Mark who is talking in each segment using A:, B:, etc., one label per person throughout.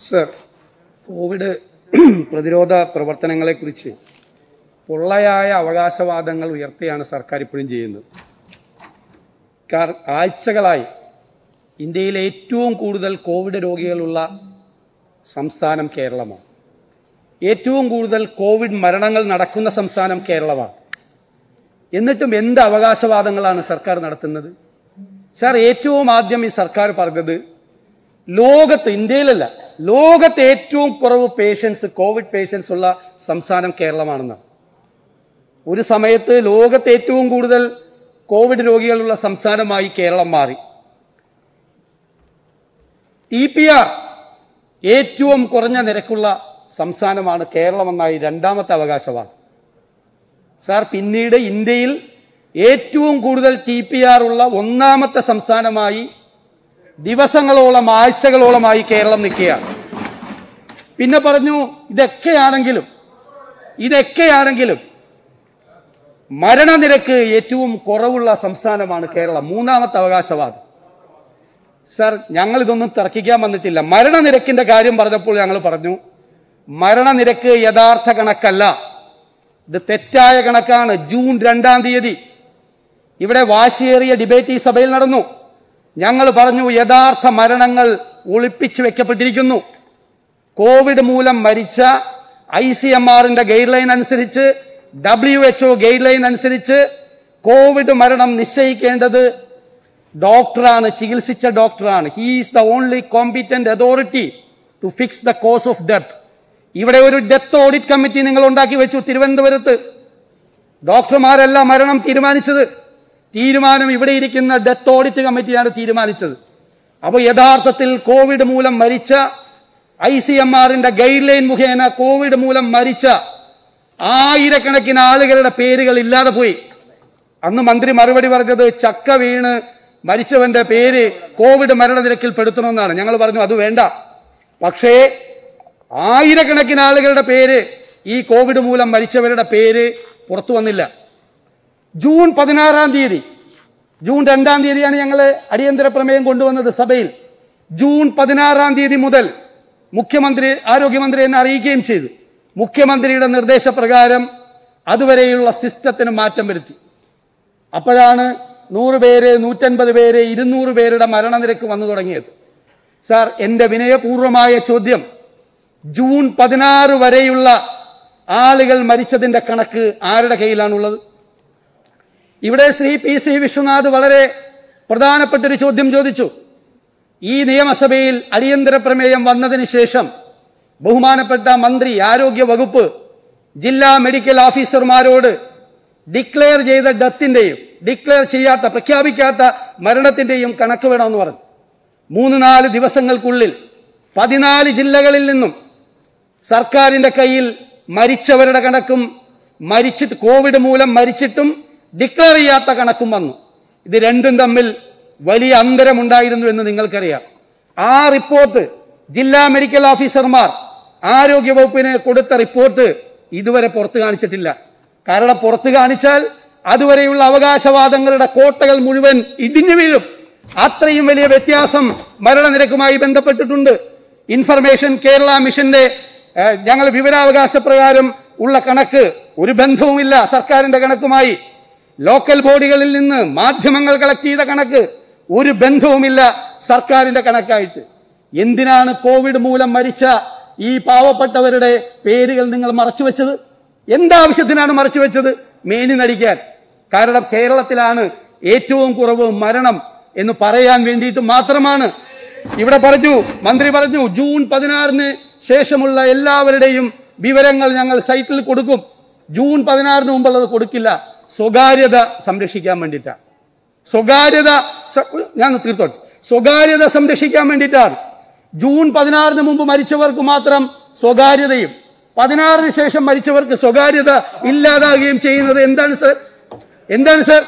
A: Sir Covid പ്രതിരോധ പ്രവർത്തനങ്ങളെക്കുറിച്ച് പൊള്ളയായ അവകാശവാദങ്ങൾ ഉയർത്തിയാണ് സർക്കാർ ഇപ്പോഴും ചെയ്യുന്നത് കാർ- ആഴ്ചകളായി ഇന്ത്യയിൽ ഏറ്റവും കൂടുതൽ കോവിഡ് രോഗികളുള്ള സംസ്ഥാനം കേരളമാണ് ഏറ്റവും കൂടുതൽ കോവിഡ് മരണങ്ങൾ നടക്കുന്ന സംസ്ഥാനം കേരളമാണ് എന്നിട്ടും എന്ത് അവകാശവാദങ്ങളാണ് സർക്കാർ നടത്തുന്നത് സാർ ഏറ്റവും ആദ്യം ഈ സർക്കാർ പറഞ്ഞത് ലോകത്ത് ഇന്ത്യയിലല്ല ലോകത്ത് ഏറ്റവും കുറവ് പേഷ്യൻസ് കോവിഡ് പേഷ്യൻസ് ഉള്ള സംസ്ഥാനം കേരളമാണെന്നാണ് ഒരു സമയത്ത് ലോകത്ത് ഏറ്റവും കൂടുതൽ കോവിഡ് രോഗികളുള്ള സംസ്ഥാനമായി കേരളം മാറി ടി പി ആർ ഏറ്റവും കുറഞ്ഞ നിരക്കുള്ള സംസ്ഥാനമാണ് കേരളമെന്നായി രണ്ടാമത്തെ അവകാശവാദം സാർ പിന്നീട് ഇന്ത്യയിൽ ഏറ്റവും കൂടുതൽ ടി പി ആർ ഉള്ള ഒന്നാമത്തെ സംസ്ഥാനമായി ദിവസങ്ങളോളം ആഴ്ചകളോളമായി കേരളം നിൽക്കുകയാണ് പിന്നെ പറഞ്ഞു ഇതൊക്കെയാണെങ്കിലും ഇതൊക്കെയാണെങ്കിലും മരണനിരക്ക് ഏറ്റവും കുറവുള്ള സംസ്ഥാനമാണ് കേരളം മൂന്നാമത്തെ അവകാശവാദം സർ ഞങ്ങൾ ഇതൊന്നും തർക്കിക്കാൻ വന്നിട്ടില്ല മരണനിരക്കിന്റെ കാര്യം പറഞ്ഞപ്പോൾ ഞങ്ങൾ പറഞ്ഞു മരണനിരക്ക് യഥാർത്ഥ കണക്കല്ല ഇത് തെറ്റായ കണക്കാണ് ജൂൺ രണ്ടാം തീയതി ഇവിടെ വാശിയേറിയ ഡിബേറ്റ് ഈ സഭയിൽ നടന്നു ഞങ്ങൾ പറഞ്ഞു യഥാർത്ഥ മരണങ്ങൾ ഒളിപ്പിച്ചു വെക്കപ്പെട്ടിരിക്കുന്നു കോവിഡ് മൂലം മരിച്ച ഐ സി എം ആറിന്റെ ഗൈഡ് ലൈൻ അനുസരിച്ച് ഡബ്ല്യു എച്ച്ഒ ഗൈഡ് ലൈൻ അനുസരിച്ച് കോവിഡ് മരണം നിശ്ചയിക്കേണ്ടത് ഡോക്ടറാണ് ചികിത്സിച്ച ഡോക്ടറാണ് he's the only competent authority to fix the cause of death ഇവിടെ ഒരു ഡെത്ത് ഓഡിറ്റ് കമ്മിറ്റി നിങ്ങൾ ഉണ്ടാക്കി വെച്ചു തിരുവനന്തപുരത്ത് ഡോക്ടർമാരല്ല മരണം തീരുമാനിച്ചത് തീരുമാനം ഇവിടെ ഇരിക്കുന്ന ഡെത്ത് ഓഡിറ്റ് കമ്മിറ്റിയാണ് തീരുമാനിച്ചത് അപ്പോൾ യഥാർത്ഥത്തിൽ കോവിഡ് മൂലം മരിച്ച ഐ സി എം ആറിന്റെ ഗൈഡ് ലൈൻ മുഖേന കോവിഡ് മൂലം മരിച്ച ആയിരക്കണക്കിന് ആളുകളുടെ പേരുകൾ ഇല്ലാതെ പോയി അന്ന് മന്ത്രി മറുപടി പറഞ്ഞത് ചക്ക വീണ് മരിച്ചവന്റെ പേര് കോവിഡ് മരണനിരക്കിൽ പെടുത്തണമെന്നാണ് ഞങ്ങൾ പറഞ്ഞു അത് വേണ്ട പക്ഷേ ആയിരക്കണക്കിന് ആളുകളുടെ പേര് ഈ കോവിഡ് മൂലം മരിച്ചവരുടെ പേര് പുറത്തു വന്നില്ല ജൂൺ പതിനാറാം തീയതി ജൂൺ രണ്ടാം തീയതിയാണ് ഞങ്ങൾ അടിയന്തര പ്രമേയം കൊണ്ടുവന്നത് സഭയിൽ ജൂൺ പതിനാറാം തീയതി മുതൽ മുഖ്യമന്ത്രി ആരോഗ്യമന്ത്രി എന്നെ അറിയിക്കുകയും ചെയ്തു മുഖ്യമന്ത്രിയുടെ നിർദ്ദേശപ്രകാരം അതുവരെയുള്ള സിസ്റ്റത്തിന് മാറ്റം വരുത്തി അപ്പോഴാണ് നൂറ് പേര് നൂറ്റൻപത് പേര് ഇരുന്നൂറ് പേരുടെ മരണനിരക്ക് വന്നു തുടങ്ങിയത് സാർ എന്റെ വിനയപൂർവമായ ചോദ്യം ജൂൺ പതിനാറ് വരെയുള്ള ആളുകൾ മരിച്ചതിന്റെ കണക്ക് ആരുടെ കയ്യിലാണുള്ളത് ഇവിടെ ശ്രീ പി സി വിശ്വനാഥ് വളരെ പ്രധാനപ്പെട്ട ഒരു ചോദ്യം ചോദിച്ചു ഈ നിയമസഭയിൽ അടിയന്തര പ്രമേയം വന്നതിന് ശേഷം ബഹുമാനപ്പെട്ട മന്ത്രി ആരോഗ്യ വകുപ്പ് ജില്ലാ മെഡിക്കൽ ഓഫീസർമാരോട് ഡിക്ലെയർ ചെയ്ത ഡെത്തിന്റെയും ഡിക്ലെയർ ചെയ്യാത്ത പ്രഖ്യാപിക്കാത്ത മരണത്തിന്റെയും കണക്ക് വേണമെന്ന് പറഞ്ഞു മൂന്ന് നാല് ദിവസങ്ങൾക്കുള്ളിൽ പതിനാല് ജില്ലകളിൽ നിന്നും സർക്കാരിന്റെ കയ്യിൽ മരിച്ചവരുടെ കണക്കും മരിച്ചിട്ട് കോവിഡ് മൂലം മരിച്ചിട്ടും ഡിക്ലെയർ ചെയ്യാത്ത കണക്കും വന്നു ഇത് രണ്ടും തമ്മിൽ വലിയ അന്തരമുണ്ടായിരുന്നു എന്ന് നിങ്ങൾക്കറിയാം ആ റിപ്പോർട്ട് ജില്ലാ മെഡിക്കൽ ഓഫീസർമാർ ആരോഗ്യ വകുപ്പിന് കൊടുത്ത റിപ്പോർട്ട് ഇതുവരെ പുറത്തു കാണിച്ചിട്ടില്ല കാരണം പുറത്തു കാണിച്ചാൽ അതുവരെയുള്ള അവകാശവാദങ്ങളുടെ കോട്ടകൾ മുഴുവൻ ഇടിഞ്ഞു വീഴും അത്രയും വലിയ വ്യത്യാസം മരണനിരക്കുമായി ബന്ധപ്പെട്ടിട്ടുണ്ട് ഇൻഫർമേഷൻ കേരള മിഷന്റെ ഏഹ്, ഞങ്ങൾ വിവരാവകാശ പ്രകാരം ഉള്ള കണക്ക് ഒരു ബന്ധവുമില്ല സർക്കാരിന്റെ കണക്കുമായി ലോക്കൽ ബോഡികളിൽ നിന്ന് മാധ്യമങ്ങൾ കളക്ട് ചെയ്ത കണക്ക് ഒരു ബന്ധവുമില്ല സർക്കാരിന്റെ കണക്കായിട്ട് എന്തിനാണ് കോവിഡ് മൂലം മരിച്ച ഈ പാവപ്പെട്ടവരുടെ പേരുകൾ നിങ്ങൾ മറച്ചുവെച്ചത് എന്താവശ്യത്തിനാണ് മറച്ചുവെച്ചത് മേനി നടിക്കാൻ കാരണം കേരളത്തിലാണ് ഏറ്റവും കുറവ് മരണം എന്ന് പറയാൻ വേണ്ടിയിട്ട് മാത്രമാണ് ഇവിടെ പറഞ്ഞു മന്ത്രി പറഞ്ഞു ജൂൺ പതിനാറിന് ശേഷമുള്ള എല്ലാവരുടെയും വിവരങ്ങൾ ഞങ്ങൾ സൈറ്റിൽ കൊടുക്കും ജൂൺ പതിനാറിന് മുമ്പുള്ളത് കൊടുക്കില്ല സ്വകാര്യത സംരക്ഷിക്കാൻ വേണ്ടിയിട്ടാണ് സ്വകാര്യത സ- ഞാൻ തീർത്തോട്ടെ സ്വകാര്യത സംരക്ഷിക്കാൻ വേണ്ടിയിട്ടാണ് ജൂൺ പതിനാറിന് മുമ്പ് മരിച്ചവർക്ക് മാത്രം സ്വകാര്യതയും പതിനാറിന് ശേഷം മരിച്ചവർക്ക് സ്വകാര്യത ഇല്ലാതാകുകയും ചെയ്യുന്നത് എന്താണ് സർ എന്താണ് സർ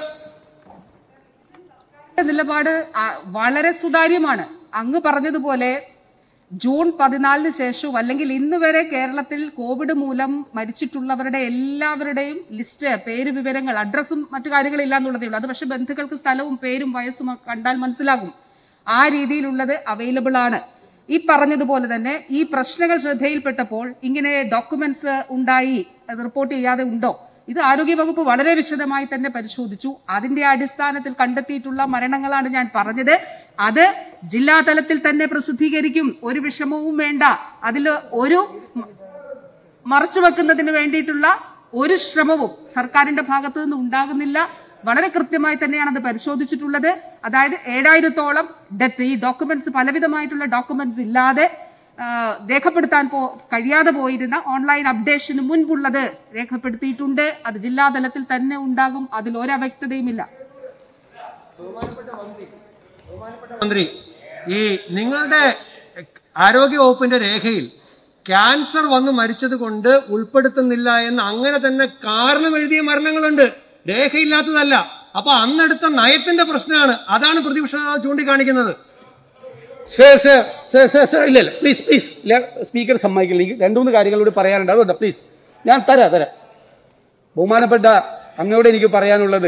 B: നിലപാട് ആ, വളരെ സുതാര്യമാണ് അങ്ങ് പറഞ്ഞതുപോലെ ജൂൺ പതിനാലിന് ശേഷവും അല്ലെങ്കിൽ ഇന്ന് വരെ കേരളത്തിൽ കോവിഡ് മൂലം മരിച്ചിട്ടുള്ളവരുടെ എല്ലാവരുടെയും ലിസ്റ്റ് പേര് വിവരങ്ങൾ അഡ്രസ്സും മറ്റു കാര്യങ്ങളില്ല എന്നുള്ളതേ ഉള്ളൂ അത് പക്ഷെ ബന്ധുക്കൾക്ക് സ്ഥലവും പേരും വയസ്സും ഒക്കെ കണ്ടാൽ മനസ്സിലാകും ആ രീതിയിലുള്ളത് അവൈലബിൾ ആണ് ഈ പറഞ്ഞതുപോലെ തന്നെ ഈ പ്രശ്നങ്ങൾ ശ്രദ്ധയിൽപ്പെട്ടപ്പോൾ ഇങ്ങനെ ഡോക്യുമെന്റ്സ് ഉണ്ടായി അത് റിപ്പോർട്ട് ചെയ്യാതെ ഉണ്ടോ ഇത് ആരോഗ്യവകുപ്പ് വളരെ വിശദമായി തന്നെ പരിശോധിച്ചു അതിന്റെ അടിസ്ഥാനത്തിൽ കണ്ടെത്തിയിട്ടുള്ള മരണങ്ങളാണ് ഞാൻ പറഞ്ഞത് അത് ജില്ലാ തലത്തിൽ തന്നെ പ്രസിദ്ധീകരിക്കും ഒരു വിഷമവും വേണ്ട അതിൽ ഒരു മറച്ചുവെക്കുന്നതിന് വേണ്ടിയിട്ടുള്ള ഒരു ശ്രമവും സർക്കാരിന്റെ ഭാഗത്തു നിന്ന് ഉണ്ടാകുന്നില്ല വളരെ കൃത്യമായി തന്നെയാണ് അത് പരിശോധിച്ചിട്ടുള്ളത് അതായത് ഏഴായിരത്തോളം ഡെത്ത് ഈ ഡോക്യുമെന്റ്സ് പലവിധമായിട്ടുള്ള ഡോക്യുമെന്റ്സ് ഇല്ലാതെ ആ, രേഖപ്പെടുത്താൻ പോ കഴിയാതെ പോയിരുന്ന ഓൺലൈൻ അപ്ഡേഷന് മുൻപുള്ളത് രേഖപ്പെടുത്തിയിട്ടുണ്ട് അത് ജില്ലാതലത്തിൽ തന്നെ ഉണ്ടാകും അതിൽ ഒരവ്യക്തതയുമില്ല
C: മന്ത്രി ഈ നിങ്ങളുടെ ആരോഗ്യ വകുപ്പിന്റെ രേഖയിൽ ക്യാൻസർ വന്ന് മരിച്ചത് കൊണ്ട് ഉൾപ്പെടുത്തുന്നില്ല എന്ന് അങ്ങനെ തന്നെ കാരണം എഴുതിയ മരണങ്ങളുണ്ട് രേഖയില്ലാത്തതല്ല അപ്പൊ അന്നെടുത്ത നയത്തിന്റെ പ്രശ്നമാണ് അതാണ് പ്രതിപക്ഷ നേതാവ് ചൂണ്ടിക്കാണിക്കുന്നത്
A: sir sir sir sir sir ഇല്ല ഇല്ല പ്ലീസ് പ്ലീസ് സ്പീക്കർ സമ്മതിക്കില്ല എനിക്ക് രണ്ടു മൂന്ന് കാര്യങ്ങളോട് പറയാനുണ്ട് അതുകൊണ്ട് പ്ലീസ് ഞാൻ തരാം തരാം ബഹുമാനപ്പെട്ട അങ്ങയോട് എനിക്ക് പറയാനുള്ളത്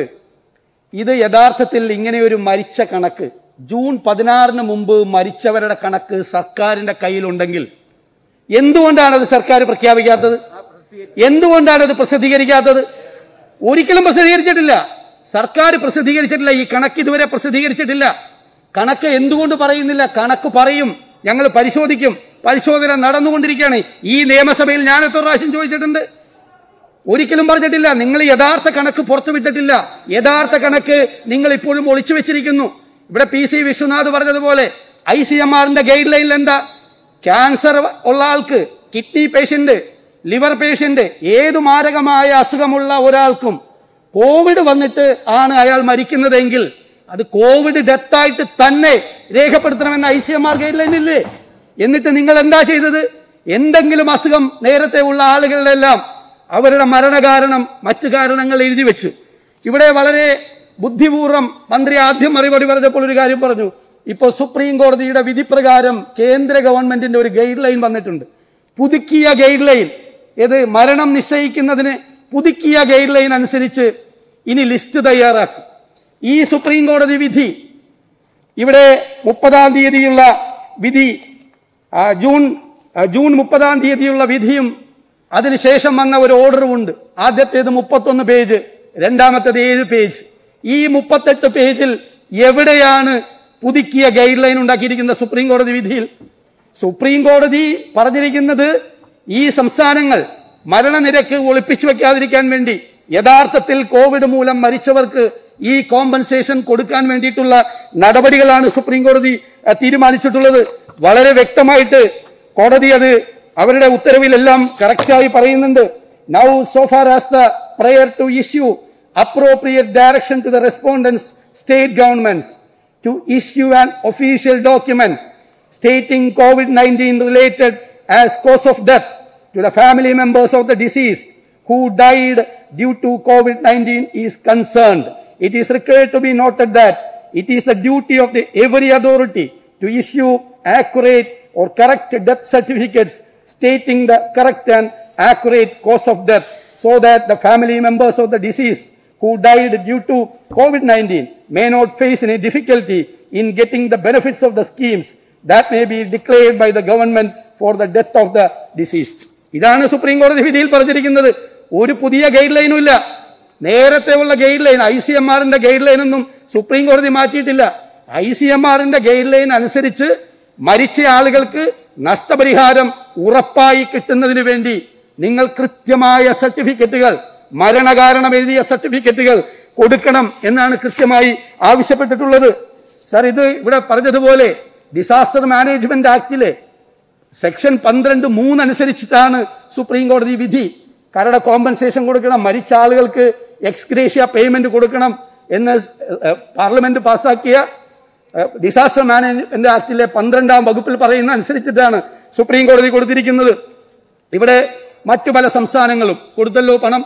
A: ഇത് യഥാർത്ഥത്തിൽ ഇങ്ങനെ ഒരു മരിച്ച കണക്ക് ജൂൺ പതിനാറിന് മുമ്പ് മരിച്ചവരുടെ കണക്ക് സർക്കാരിന്റെ കയ്യിലുണ്ടെങ്കിൽ എന്തുകൊണ്ടാണ് അത് സർക്കാർ പ്രഖ്യാപിക്കാത്തത് എന്തുകൊണ്ടാണ് അത് പ്രസിദ്ധീകരിക്കാത്തത് ഒരിക്കലും പ്രസിദ്ധീകരിച്ചിട്ടില്ല സർക്കാർ പ്രസിദ്ധീകരിച്ചിട്ടില്ല ഈ കണക്ക് ഇതുവരെ പ്രസിദ്ധീകരിച്ചിട്ടില്ല കണക്ക് എന്തുകൊണ്ട് പറയുന്നില്ല കണക്ക് പറയും ഞങ്ങൾ പരിശോധിക്കും പരിശോധന നടന്നുകൊണ്ടിരിക്കുകയാണ് ഈ നിയമസഭയിൽ ഞാൻ എത്ര പ്രാവശ്യം ചോദിച്ചിട്ടുണ്ട് ഒരിക്കലും പറഞ്ഞിട്ടില്ല നിങ്ങൾ യഥാർത്ഥ കണക്ക് പുറത്തുവിട്ടിട്ടില്ല യഥാർത്ഥ കണക്ക് നിങ്ങൾ ഇപ്പോഴും ഒളിച്ചു വെച്ചിരിക്കുന്നു ഇവിടെ പി സി വിശ്വനാഥ് പറഞ്ഞതുപോലെ ഐ സി എം ആറിന്റെ ഗൈഡ് ലൈനിൽ എന്താ ക്യാൻസർ ഉള്ള ആൾക്ക് കിഡ്നി പേഷ്യന്റ് ലിവർ പേഷ്യന്റ് ഏതു മാരകമായ അസുഖമുള്ള ഒരാൾക്കും കോവിഡ് വന്നിട്ട് ആണ് അയാൾ മരിക്കുന്നതെങ്കിൽ അത് കോവിഡ് ഡെത്തായിട്ട് തന്നെ രേഖപ്പെടുത്തണമെന്ന് I C M R guide ലൈനില്ലേ എന്നിട്ട് നിങ്ങൾ എന്താ ചെയ്തത് എന്തെങ്കിലും അസുഖം നേരത്തെ ഉള്ള ആളുകളുടെ എല്ലാം അവരുടെ മരണകാരണം മറ്റു കാരണങ്ങൾ എഴുതി വെച്ചു ഇവിടെ വളരെ ബുദ്ധിപൂർവ്വം മന്ത്രി ആദ്യം മറുപടി പറഞ്ഞപ്പോൾ ഒരു കാര്യം പറഞ്ഞു ഇപ്പോൾ സുപ്രീം കോടതിയുടെ വിധി പ്രകാരം കേന്ദ്ര ഗവൺമെന്റിന്റെ ഒരു ഗൈഡ് ലൈൻ വന്നിട്ടുണ്ട് പുതുക്കിയ ഗൈഡ് ലൈൻ ഏത് മരണം നിശ്ചയിക്കുന്നതിന് പുതുക്കിയ ഗൈഡ് ലൈൻ അനുസരിച്ച് ഇനി ലിസ്റ്റ് തയ്യാറാക്കും ഈ സുപ്രീം കോടതി വിധി ഇവിടെ മുപ്പതാം തീയതിയുള്ള വിധി ആ, ജൂൺ ആ, ജൂൺ മുപ്പതാം തീയതിയുള്ള വിധിയും അതിനുശേഷം വന്ന ഒരു ഓർഡറും ഉണ്ട് ആദ്യത്തേത് മുപ്പത്തൊന്ന് പേജ് രണ്ടാമത്തേത് ഏഴ് പേജ് ഈ മുപ്പത്തെട്ട് പേജിൽ എവിടെയാണ് പുതുക്കിയ ഗൈഡ് ലൈൻ ഉണ്ടാക്കിയിരിക്കുന്ന സുപ്രീം കോടതി വിധിയിൽ സുപ്രീം കോടതി പറഞ്ഞിരിക്കുന്നത് ഈ സംസ്ഥാനങ്ങൾ മരണനിരക്ക് ഒളിപ്പിച്ചു വെക്കാതിരിക്കാൻ വേണ്ടി യഥാർത്ഥത്തിൽ കോവിഡ് മൂലം മരിച്ചവർക്ക് ഈ കോമ്പൻസേഷൻ കൊടുക്കാൻ വേണ്ടിയിട്ടുള്ള നടപടികളാണ് സുപ്രീം കോടതി അഹ്, തീരുമാനിച്ചിട്ടുള്ളത് വളരെ വ്യക്തമായിട്ട് കോടതി അത് അവരുടെ ഉത്തരവിലെല്ലാം കറക്റ്റായി പറയുന്നുണ്ട് now so far as the prayer to issue appropriate direction to the respondents state governments to issue an official document stating COVID-19 related as cause of death to the family members of the deceased who died due to COVID-19 is concerned. It is required to be noted that it is the duty of the every authority to issue accurate or correct death certificates stating the correct and accurate cause of death so that the family members of the deceased who died due to COVID-19 may not face any difficulty in getting the benefits of the schemes that may be declared by the government for the death of the deceased. ഇതാണ് supreme കോടതി വിധിയിൽ പറഞ്ഞിരിക്കുന്നത് ഒരു പുതിയ guide ലൈനും ഇല്ല നേരത്തെ ഉള്ള guide line I C M ആറിന്റെ ഗൈഡ് ലൈൻ ഒന്നും സുപ്രീം കോടതി മാറ്റിയിട്ടില്ല ഐ സി എം ആറിന്റെ ഗൈഡ് ലൈൻ അനുസരിച്ച് മരിച്ച ആളുകൾക്ക് നഷ്ടപരിഹാരം ഉറപ്പായി കിട്ടുന്നതിന് വേണ്ടി നിങ്ങൾ കൃത്യമായ സർട്ടിഫിക്കറ്റുകൾ മരണകാരണം എഴുതിയ സർട്ടിഫിക്കറ്റുകൾ കൊടുക്കണം എന്നാണ് കൃത്യമായി ആവശ്യപ്പെട്ടിട്ടുള്ളത് സാർ ഇത് ഇവിടെ പറഞ്ഞതുപോലെ ഡിസാസ്റ്റർ മാനേജ്മെന്റ് ആക്ടിലെ സെക്ഷൻ പന്ത്രണ്ട് മൂന്ന് അനുസരിച്ചിട്ടാണ് സുപ്രീം കോടതി വിധി കരട് കോമ്പൻസേഷൻ കൊടുക്കണം മരിച്ച ആളുകൾക്ക് എക്സ്ഗ്രേഷ്യ പേയ്മെന്റ് കൊടുക്കണം എന്ന് ഏഹ്, പാർലമെന്റ് പാസാക്കിയ ഏഹ്, ഡിസാസ്റ്റർ മാനേജ്മെന്റ് ആക്ടിലെ പന്ത്രണ്ടാം വകുപ്പിൽ പറയുന്ന അനുസരിച്ചിട്ടാണ് സുപ്രീം കോടതി കൊടുത്തിരിക്കുന്നത് ഇവിടെ മറ്റു പല സംസ്ഥാനങ്ങളും കൊടുത്തല്ലോ പണം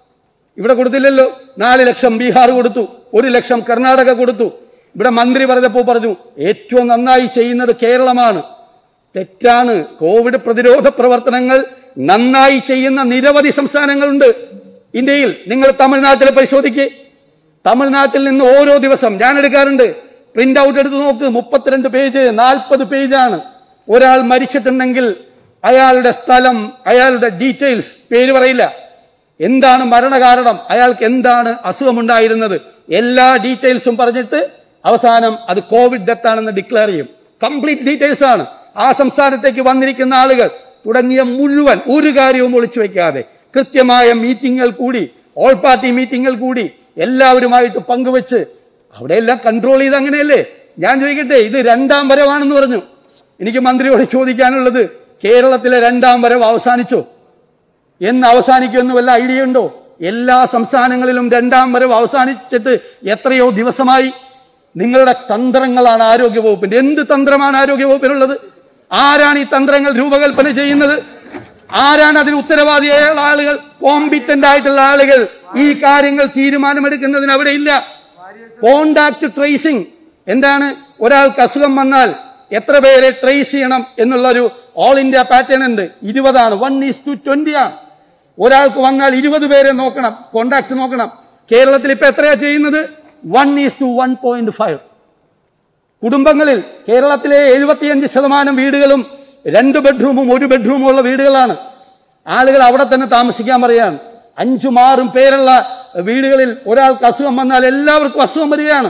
A: ഇവിടെ കൊടുത്തില്ലല്ലോ നാല് ലക്ഷം ബീഹാർ കൊടുത്തു ഒരു ലക്ഷം കർണാടക കൊടുത്തു ഇവിടെ മന്ത്രി പറഞ്ഞപ്പോൾ പറഞ്ഞു ഏറ്റവും നന്നായി ചെയ്യുന്നത് കേരളമാണ് തെറ്റാണ് കോവിഡ് പ്രതിരോധ പ്രവർത്തനങ്ങൾ നന്നായി ചെയ്യുന്ന നിരവധി സംസ്ഥാനങ്ങളുണ്ട് ഇന്ത്യയിൽ നിങ്ങൾ തമിഴ്നാട്ടിൽ പരിശോധിക്കേ തമിഴ്നാട്ടിൽ നിന്ന് ഓരോ ദിവസം ഞാൻ എടുക്കാറുണ്ട് പ്രിന്റ് ഔട്ട് എടുത്ത് നോക്ക് മുപ്പത്തിരണ്ട് പേജ് നാൽപ്പത് പേജാണ് ഒരാൾ മരിച്ചിട്ടുണ്ടെങ്കിൽ അയാളുടെ സ്ഥലം അയാളുടെ ഡീറ്റെയിൽസ് പേര് പറയില്ല എന്താണ് മരണകാരണം അയാൾക്ക് എന്താണ് അസുഖമുണ്ടായിരുന്നത് എല്ലാ ഡീറ്റെയിൽസും പറഞ്ഞിട്ട് അവസാനം അത് കോവിഡ് ഡെത്ത് ആണെന്ന് ഡിക്ലെയർ ചെയ്യും കംപ്ലീറ്റ് ഡീറ്റെയിൽസ് ആണ് ആ സംസ്ഥാനത്തേക്ക് വന്നിരിക്കുന്ന ആളുകൾ തുടങ്ങിയ മുഴുവൻ ഒരു കാര്യവും ഒളിച്ചു വെക്കാതെ കൃത്യമായ മീറ്റിംഗുകൾ കൂടി ഓൾ പാർട്ടി മീറ്റിംഗുകൾ കൂടി എല്ലാവരുമായിട്ട് പങ്കുവെച്ച് അവിടെയെല്ലാം കൺട്രോൾ ചെയ്ത് അങ്ങനെയല്ലേ ഞാൻ ചോദിക്കട്ടെ ഇത് രണ്ടാം വരവാണെന്ന് പറഞ്ഞു എനിക്ക് മന്ത്രിയോട് ചോദിക്കാനുള്ളത് കേരളത്തിലെ രണ്ടാം വരവ് അവസാനിച്ചോ എന്ന് അവസാനിക്കുമെന്ന് വല്ല ഐഡിയ ഉണ്ടോ എല്ലാ സംസ്ഥാനങ്ങളിലും രണ്ടാം വരവ് അവസാനിച്ചിട്ട് എത്രയോ ദിവസമായി നിങ്ങളുടെ തന്ത്രങ്ങളാണ് ആരോഗ്യ വകുപ്പിന്റെ എന്ത് തന്ത്രമാണ് ആരോഗ്യ വകുപ്പിനുള്ളത് ആരാണ് ഈ തന്ത്രങ്ങൾ രൂപകൽപ്പന ചെയ്യുന്നത് ആരാണ് അതിന് ഉത്തരവാദിയായ ആളുകൾ കോമ്പിറ്റന്റ് ആയിട്ടുള്ള ആളുകൾ ഈ കാര്യങ്ങൾ തീരുമാനമെടുക്കുന്നതിന് അവിടെ ഇല്ല കോണ്ടാക്ട് ട്രേസിംഗ് എന്താണ് ഒരാൾക്ക് അസുഖം വന്നാൽ എത്ര പേരെ ട്രേസ് ചെയ്യണം എന്നുള്ള ഒരു ഓൾ ഇന്ത്യ പാറ്റേൺ ഉണ്ട് ഇരുപതാണ് വൺ ഈസ് ടു ട്വന്റി ആണ് ഒരാൾക്ക് വന്നാൽ ഇരുപത് പേരെ നോക്കണം കോണ്ടാക്ട് നോക്കണം കേരളത്തിൽ ഇപ്പൊ എത്രയാ ചെയ്യുന്നത് one is two one point five കുടുംബങ്ങളിൽ കേരളത്തിലെ എഴുപത്തിയഞ്ച് ശതമാനം വീടുകളും രണ്ട് ബെഡ്റൂമും ഒരു ബെഡ്റൂമും ഉള്ള വീടുകളാണ് ആളുകൾ അവിടെ തന്നെ താമസിക്കാൻ പറയാണ് അഞ്ചും ആറും പേരുള്ള വീടുകളിൽ ഒരാൾക്ക് അസുഖം വന്നാൽ എല്ലാവർക്കും അസുഖം വരികയാണ്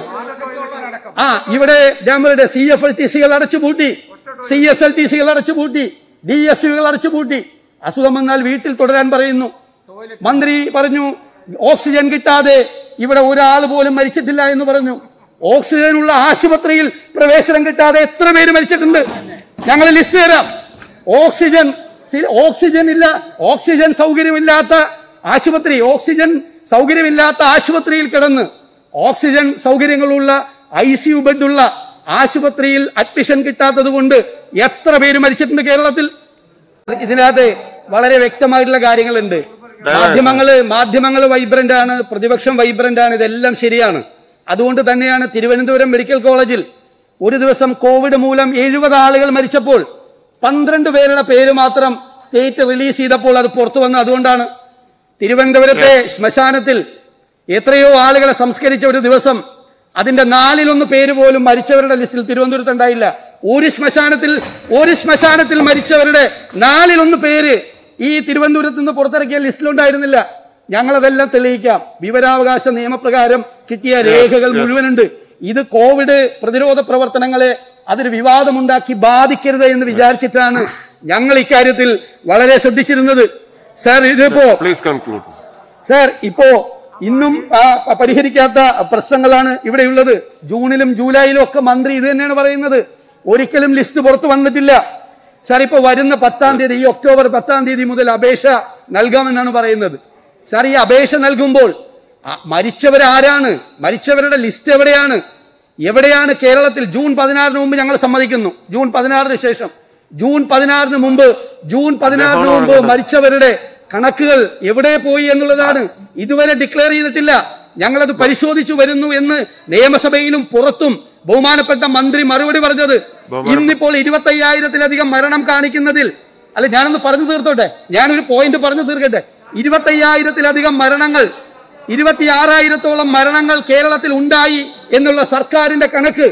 A: ആ ഇവിടെ ഞങ്ങളുടെ സി എഫ് എൽ ടി സികൾ അടച്ചുപൂട്ടി സി എസ് എൽ ടി സികൾ അടച്ചുപൂട്ടി ഡി എസ് യുകൾ അടച്ചുപൂട്ടി അസുഖം വന്നാൽ വീട്ടിൽ തുടരാൻ പറയുന്നു മന്ത്രി പറഞ്ഞു ഓക്സിജൻ കിട്ടാതെ ഇവിടെ ഒരാൾ പോലും മരിച്ചിട്ടില്ല എന്ന് പറഞ്ഞു ഓക്സിജൻ ഉള്ള ആശുപത്രിയിൽ പ്രവേശനം കിട്ടാതെ എത്ര പേര് മരിച്ചിട്ടുണ്ട് ഞങ്ങൾ ലിസ്റ്റ് തരാം ഓക്സിജൻ സി- ഓക്സിജൻ ഇല്ല ഓക്സിജൻ സൗകര്യമില്ലാത്ത ആശുപത്രി ഓക്സിജൻ സൗകര്യമില്ലാത്ത ആശുപത്രിയിൽ കിടന്ന് ഓക്സിജൻ സൗകര്യങ്ങളുള്ള ഐ സി യു ബെഡുള്ള ആശുപത്രിയിൽ അഡ്മിഷൻ കിട്ടാത്തത് കൊണ്ട് എത്ര പേര് മരിച്ചിട്ടുണ്ട് കേരളത്തിൽ ഇതിനകത്ത് വളരെ വ്യക്തമായിട്ടുള്ള കാര്യങ്ങളുണ്ട് മാധ്യമങ്ങള് മാധ്യമങ്ങൾ വൈബ്രന്റ് ആണ് പ്രതിപക്ഷം വൈബ്രന്റ് ആണ് ഇതെല്ലാം ശരിയാണ് അതുകൊണ്ട് തന്നെയാണ് തിരുവനന്തപുരം മെഡിക്കൽ കോളേജിൽ ഒരു ദിവസം കോവിഡ് മൂലം എഴുപത് ആളുകൾ മരിച്ചപ്പോൾ പന്ത്രണ്ട് പേരുടെ പേര് മാത്രം സ്റ്റേറ്റ് റിലീസ് ചെയ്തപ്പോൾ അത് പുറത്തു വന്നത് അതുകൊണ്ടാണ് തിരുവനന്തപുരത്തെ ശ്മശാനത്തിൽ എത്രയോ ആളുകളെ സംസ്കരിച്ച ഒരു ദിവസം അതിന്റെ നാലിലൊന്ന് പേര് പോലും മരിച്ചവരുടെ ലിസ്റ്റിൽ തിരുവനന്തപുരത്ത് ഉണ്ടായില്ല ഒരു ശ്മശാനത്തിൽ ഒരു ശ്മശാനത്തിൽ മരിച്ചവരുടെ നാലിലൊന്ന് പേര് ഈ തിരുവനന്തപുരത്ത് നിന്ന് പുറത്തിറക്കിയ ലിസ്റ്റിലുണ്ടായിരുന്നില്ല ഞങ്ങളതെല്ലാം തെളിയിക്കാം വിവരാവകാശ നിയമപ്രകാരം കിട്ടിയ രേഖകൾ മുഴുവനുണ്ട് ഇത് കോവിഡ് പ്രതിരോധ പ്രവർത്തനങ്ങളെ അതൊരു വിവാദമുണ്ടാക്കി ബാധിക്കരുത് എന്ന് വിചാരിച്ചിട്ടാണ് ഞങ്ങൾ ഇക്കാര്യത്തിൽ വളരെ ശ്രദ്ധിച്ചിരുന്നത് സാർ ഇതിപ്പോ
D: Please conclude.
A: സാർ ഇപ്പോ ഇന്നും ആ, പരിഹരിക്കാത്ത പ്രശ്നങ്ങളാണ് ഇവിടെയുള്ളത് ജൂണിലും ജൂലൈയിലും ഒക്കെ മന്ത്രി ഇത് തന്നെയാണ് പറയുന്നത് ഒരിക്കലും ലിസ്റ്റ് പുറത്തു വന്നിട്ടില്ല സാർ ഇപ്പൊ വരുന്ന പത്താം തീയതി ഈ ഒക്ടോബർ പത്താം തീയതി മുതൽ അപേക്ഷ നൽകാമെന്നാണ് പറയുന്നത് സാർ ഈ അപേക്ഷ നൽകുമ്പോൾ ആ, മരിച്ചവരാരാണ് മരിച്ചവരുടെ ലിസ്റ്റ് എവിടെയാണ് എവിടെയാണ് കേരളത്തിൽ ജൂൺ പതിനാറിന് മുമ്പ് ഞങ്ങൾ സമ്മതിക്കുന്നു ജൂൺ പതിനാറിന് ശേഷം ജൂൺ പതിനാറിന് മുമ്പ് ജൂൺ പതിനാറിന് മുമ്പ് മരിച്ചവരുടെ കണക്കുകൾ എവിടെ പോയി എന്നുള്ളതാണ് ഇതുവരെ ഡിക്ലെയർ ചെയ്തിട്ടില്ല ഞങ്ങളത് പരിശോധിച്ചു വരുന്നു എന്ന് നിയമസഭയിലും പുറത്തും ബഹുമാനപ്പെട്ട മന്ത്രി മറുപടി പറഞ്ഞത് ഇന്നിപ്പോൾ ഇരുപത്തി അയ്യായിരത്തിലധികം മരണം കാണിക്കുന്നതിൽ അല്ല ഞാനൊന്ന് പറഞ്ഞു തീർത്തോട്ടെ ഞാനൊരു പോയിന്റ് പറഞ്ഞു തീർക്കട്ടെ ഇരുപത്തി അയ്യായിരത്തിലധികം മരണങ്ങൾ ഇരുപത്തിയാറായിരത്തോളം മരണങ്ങൾ കേരളത്തിൽ ഉണ്ടായി എന്നുള്ള സർക്കാരിന്റെ കണക്ക്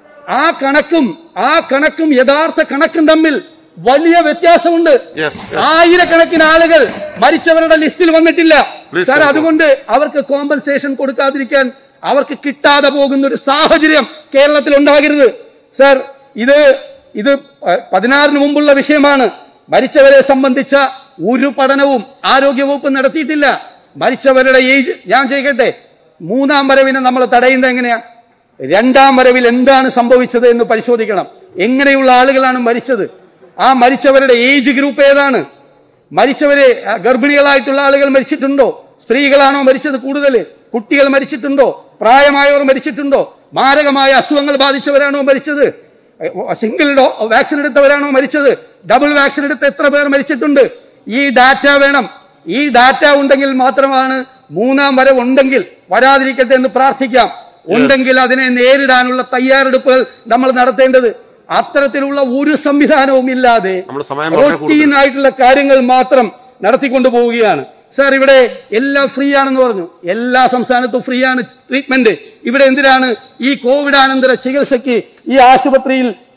A: ആ കണക്കും ആ കണക്കും യഥാർത്ഥ കണക്കും തമ്മിൽ വലിയ വ്യത്യാസമുണ്ട്
D: Yes,
A: ആയിരക്കണക്കിന് ആളുകൾ മരിച്ചവരുടെ ലിസ്റ്റിൽ വന്നിട്ടില്ല
D: Please
A: സാർ
D: conclude.
A: അതുകൊണ്ട് അവർക്ക് കോമ്പൻസേഷൻ കൊടുക്കാതിരിക്കാൻ അവർക്ക് കിട്ടാതെ പോകുന്ന ഒരു സാഹചര്യം കേരളത്തിൽ ഉണ്ടാകരുത് സാർ ഇത് ഇത് പ- പതിനാറിന് മുമ്പുള്ള വിഷയമാണ് മരിച്ചവരെ സംബന്ധിച്ച ഒരു പഠനവും ആരോഗ്യവകുപ്പ് നടത്തിയിട്ടില്ല മരിച്ചവരുടെ ഏജ് ഞാൻ ചോദിക്കട്ടെ മൂന്നാം വരവിനെ നമ്മൾ തടയുന്നത് എങ്ങനെയാ രണ്ടാം വരവിൽ എന്താണ് സംഭവിച്ചത് എന്ന് പരിശോധിക്കണം എങ്ങനെയുള്ള ആളുകളാണ് മരിച്ചത് ആ മരിച്ചവരുടെ ഏജ് ഗ്രൂപ്പ് ഏതാണ് മരിച്ചവരെ ആ, ഗർഭിണികളായിട്ടുള്ള ആളുകൾ മരിച്ചിട്ടുണ്ടോ സ്ത്രീകളാണോ മരിച്ചത് കൂടുതൽ കുട്ടികൾ മരിച്ചിട്ടുണ്ടോ പ്രായമായവർ മരിച്ചിട്ടുണ്ടോ മാരകമായ അസുഖങ്ങൾ ബാധിച്ചവരാണോ മരിച്ചത് സിംഗിൾ ഡോ വാക്സിൻ എടുത്തവരാണോ മരിച്ചത് ഡബിൾ വാക്സിൻ എടുത്ത എത്ര പേർ മരിച്ചിട്ടുണ്ട് ഈ ഡാറ്റ വേണം ഈ ഡാറ്റ ഉണ്ടെങ്കിൽ മാത്രമാണ് മൂന്നാം വരവ് ഉണ്ടെങ്കിൽ വരാതിരിക്കട്ടെ എന്ന് പ്രാർത്ഥിക്കാം ഉണ്ടെങ്കിൽ അതിനെ നേരിടാനുള്ള തയ്യാറെടുപ്പുകൾ നമ്മൾ നടത്തേണ്ടത് അത്തരത്തിലുള്ള ഒരു സംവിധാനവും ഇല്ലാതെ
D: നമ്മുടെ സമയം വളരെ കൂടുതൽ.
A: റൊട്ടീൻ ആയിട്ടുള്ള കാര്യങ്ങൾ മാത്രം നടത്തിക്കൊണ്ടു പോവുകയാണ് സാർ ഇവിടെ എല്ലാം ഫ്രീ ആണെന്ന് പറഞ്ഞു എല്ലാ സംസ്ഥാനത്തും ഫ്രീ ആണ് ട്രീറ്റ്മെന്റ് ഇവിടെ എന്തിനാണ് ഈ കോവിഡാനന്തര ചികിത്സയ്ക്ക് ഈ ആശുപത്രിയിൽ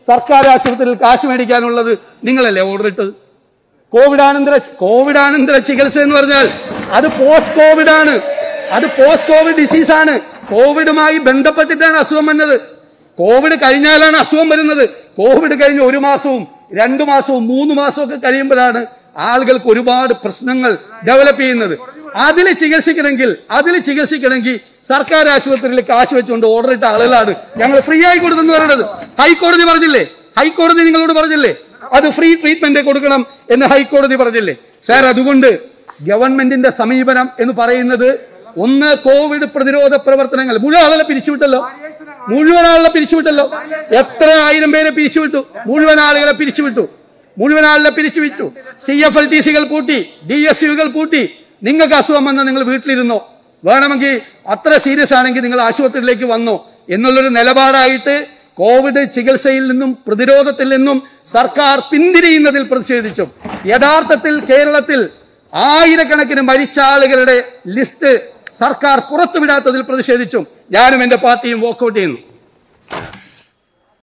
A: സർക്കാർ ആശുപത്രിയിൽ കാശ് മേടിക്കാനുള്ളത് നിങ്ങളല്ലേ ഓർഡർ ഇട്ടത് കോവിഡാനന്തര കോവിഡാനന്തര ചികിത്സ എന്ന് പറഞ്ഞാൽ അത് പോസ്റ്റ് കോവിഡ് ആണ് അത് പോസ്റ്റ് കോവിഡ് ഡിസീസ് ആണ് കോവിഡുമായി ബന്ധപ്പെട്ടിട്ടാണ് അസുഖം വന്നത് കോവിഡ് കഴിഞ്ഞാലാണ് അസുഖം വരുന്നത് കോവിഡ് കഴിഞ്ഞ് ഒരു മാസവും രണ്ടു മാസവും മൂന്ന് മാസവും ഒക്കെ കഴിയുമ്പോഴാണ് ആളുകൾക്ക് ഒരുപാട് പ്രശ്നങ്ങൾ ഡെവലപ്പ് ചെയ്യുന്നത് അതിൽ ചികിത്സിക്കണമെങ്കിൽ അതിൽ ചികിത്സിക്കണമെങ്കിൽ സർക്കാർ ആശുപത്രിയിൽ കാശ് വെച്ചുകൊണ്ട് ഓർഡർ ഇട്ട ആളുകളാണ് ഞങ്ങൾ ഫ്രീ ആയി കൊടുത്തെന്ന് പറയുന്നത് ഹൈക്കോടതി പറഞ്ഞില്ലേ ഹൈക്കോടതി നിങ്ങളോട് പറഞ്ഞില്ലേ അത് ഫ്രീ ട്രീറ്റ്മെന്റ് കൊടുക്കണം എന്ന് ഹൈക്കോടതി പറഞ്ഞില്ലേ സാർ അതുകൊണ്ട് ഗവൺമെന്റിന്റെ സമീപനം എന്ന് പറയുന്നത് ഒന്ന് കോവിഡ് പ്രതിരോധ പ്രവർത്തനങ്ങൾ മുഴുവൻ ആളുകളെ പിരിച്ചുവിട്ടല്ലോ മുഴുവൻ ആളുകളെ പിരിച്ചുവിട്ടല്ലോ എത്ര ആയിരം പേരെ പിരിച്ചുവിട്ടു മുഴുവൻ ആളുകളെ പിരിച്ചുവിട്ടു മുഴുവൻ ആളുകളെ പിരിച്ചുവിട്ടു സി എഫ് എൽ ടി സികൾ പൂട്ടി ഡി എസ് യുകൾ പൂട്ടി നിങ്ങൾക്ക് അസുഖം വന്നാൽ നിങ്ങൾ വീട്ടിലിരുന്നോ വേണമെങ്കിൽ അത്ര സീരിയസ് ആണെങ്കിൽ നിങ്ങൾ ആശുപത്രിയിലേക്ക് വന്നോ എന്നുള്ളൊരു നിലപാടായിട്ട് കോവിഡ് ചികിത്സയിൽ നിന്നും പ്രതിരോധത്തിൽ നിന്നും സർക്കാർ പിന്തിരിയുന്നതിൽ പ്രതിഷേധിച്ചു യഥാർത്ഥത്തിൽ കേരളത്തിൽ ആയിരക്കണക്കിന് മരിച്ച ആളുകളുടെ ലിസ്റ്റ് സർക്കാർ പുറത്തുവിടാത്തതിൽ പ്രതിഷേധിച്ചു ഞാനും എന്റെ പാർട്ടിയും വോക്കൌട്ട് ചെയ്യുന്നു